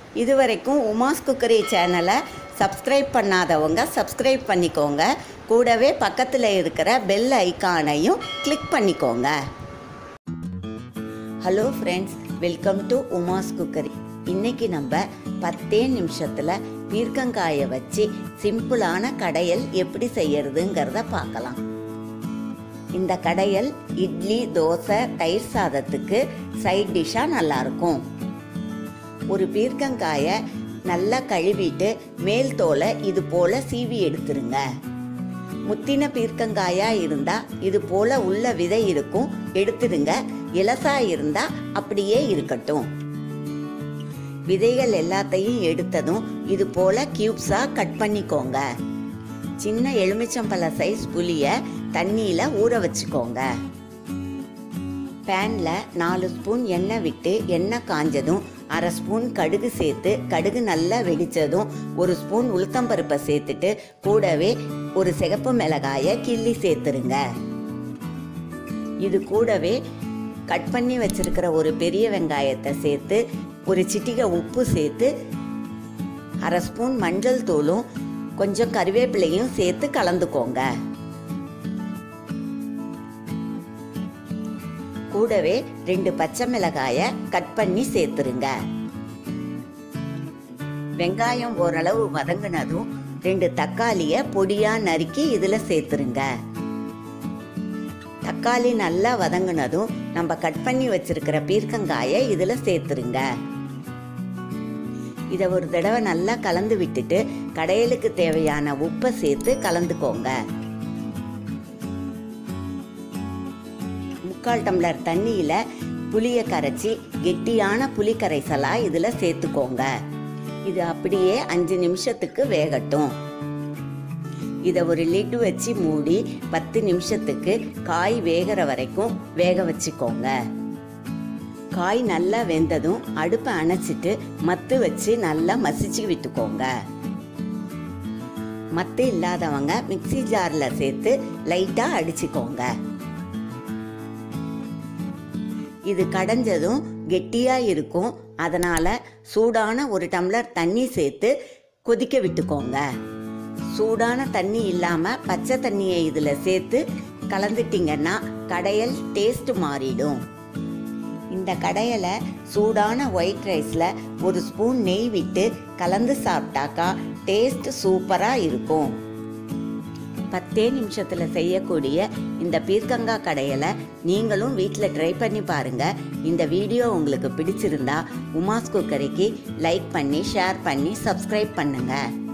இதுவரைக்கும் உமாஸ் குக்கரி சேனலை சப்ஸ்கிரைப் பண்ணாதவங்க சப்ஸ்கிரைப் பண்ணிக்கோங்க கூடவே பக்கத்தில் இருக்கிற பெல் ஐகானையும் கிளிக் பண்ணிக்கோங்க hello friends welcome to Uma's cookery இன்னைக்கு நம்ம பத்தே நிமிஷத்தில் பீர்க்கங்காயை வச்சு சிம்பிளான கடையல் எப்படி செய்யறதுங்கிறத பார்க்கலாம் இந்த கடையல் இட்லி தோசை தயிர் சாதத்துக்கு சைட் டிஷ்ஷாக நல்லாயிருக்கும் ஒரு பீர்க்கங்காயை நல்லா கழுவிட்டு மேல் தோலை இது போல் சீவி எடுத்துருங்க முத்தின பீர்க்கங்காயா இருந்தா இது போல உள்ள விதை இருக்கும் எடுத்துடுங்க இலசா இருந்தா அப்படியே இருக்கட்டும் விதைகள் எல்லாத்தையும் எடுத்ததும் இது போல கியூப்ஸா கட் பண்ணிக்கோங்க சின்ன எலுமிச்சம்பழ சைஸ் புளிய தண்ணியில ஊற வச்சுக்கோங்க பேன்ல நாலு ஸ்பூன் எண்ணெய் விட்டு எண்ணெய் காஞ்சதும் அரை ஸ்பூன் கடுகு சேர்த்து கடுகு நல்லா வெடிச்சதும் ஒரு ஸ்பூன் உளுத்தம்பருப்பை சேர்த்துட்டு கூடவே ஒரு சிகப்பு மிளகாய கிள்ளி சேர்த்துருங்க இது கூடவே கட் பண்ணி வச்சிருக்கிற ஒரு பெரிய வெங்காயத்தை சேர்த்து ஒரு சிட்டிகை உப்பு சேர்த்து அரை ஸ்பூன் மஞ்சள் தூளும் கொஞ்சம் கருவேப்பிலையும் சேர்த்து கலந்துக்கோங்க கூடவே ரெண்டு பச்சை மிளகாய கட் பண்ணி சேர்த்துருங்க வெங்காயம் ஓரளவு வதங்கினதும் ரெண்டு தக்காளிய பொடியா நறுக்கி இதுல சேர்த்துருங்க தக்காளி நல்லா வதங்கினதும் நம்ம கட் பண்ணி வச்சிருக்கிற பீர்க்கங்காய இதுல சேர்த்துருங்க இதை ஒரு தடவை நல்லா கலந்து விட்டுட்டு கடையலுக்கு தேவையான உப்பை சேர்த்து கலந்துக்கோங்க முக்கால் டம்ளர் தண்ணியில் புளியை கரைச்சி கெட்டியான புளி கரைசலா இதில் சேர்த்துக்கோங்க இது அப்படியே அஞ்சு நிமிஷத்துக்கு வேகட்டும் இதை ஒரு லிட் வச்சு மூடி பத்து நிமிஷத்துக்கு காய் வேகிற வரைக்கும் வேக வச்சுக்கோங்க காய் நல்லா வெந்ததும் அடுப்பை அணைச்சிட்டு மத்து வச்சு நல்லா மசிச்சு விட்டுக்கோங்க மத்து இல்லாதவங்க மிக்சி ஜாரில் சேர்த்து லைட்டாக அடிச்சுக்கோங்க இது கடைஞ்சதும் கெட்டியாக இருக்கும் அதனால் சூடான ஒரு டம்ளர் தண்ணி சேர்த்து கொதிக்க விட்டுக்கோங்க சூடான தண்ணி இல்லாமல் பச்சை தண்ணியை இதில் சேர்த்து கலந்துட்டிங்கன்னா கடையல் டேஸ்ட் மாறிடும் இந்த கடையலை சூடான ஒயிட் ரைஸில் ஒரு ஸ்பூன் நெய் விட்டு கலந்து சாப்பிட்டாக்கா டேஸ்ட் சூப்பராக இருக்கும் பத்தே நிமிஷத்தில் செய்யக்கூடிய இந்த பீர்க்கங்காய் கடையலை நீங்களும் வீட்டில் ட்ரை பண்ணி பாருங்கள் இந்த வீடியோ உங்களுக்கு பிடிச்சிருந்தா உமாஸ் குக்கரிக்கு லைக் பண்ணி ஷேர் பண்ணி சப்ஸ்கிரைப் பண்ணுங்கள்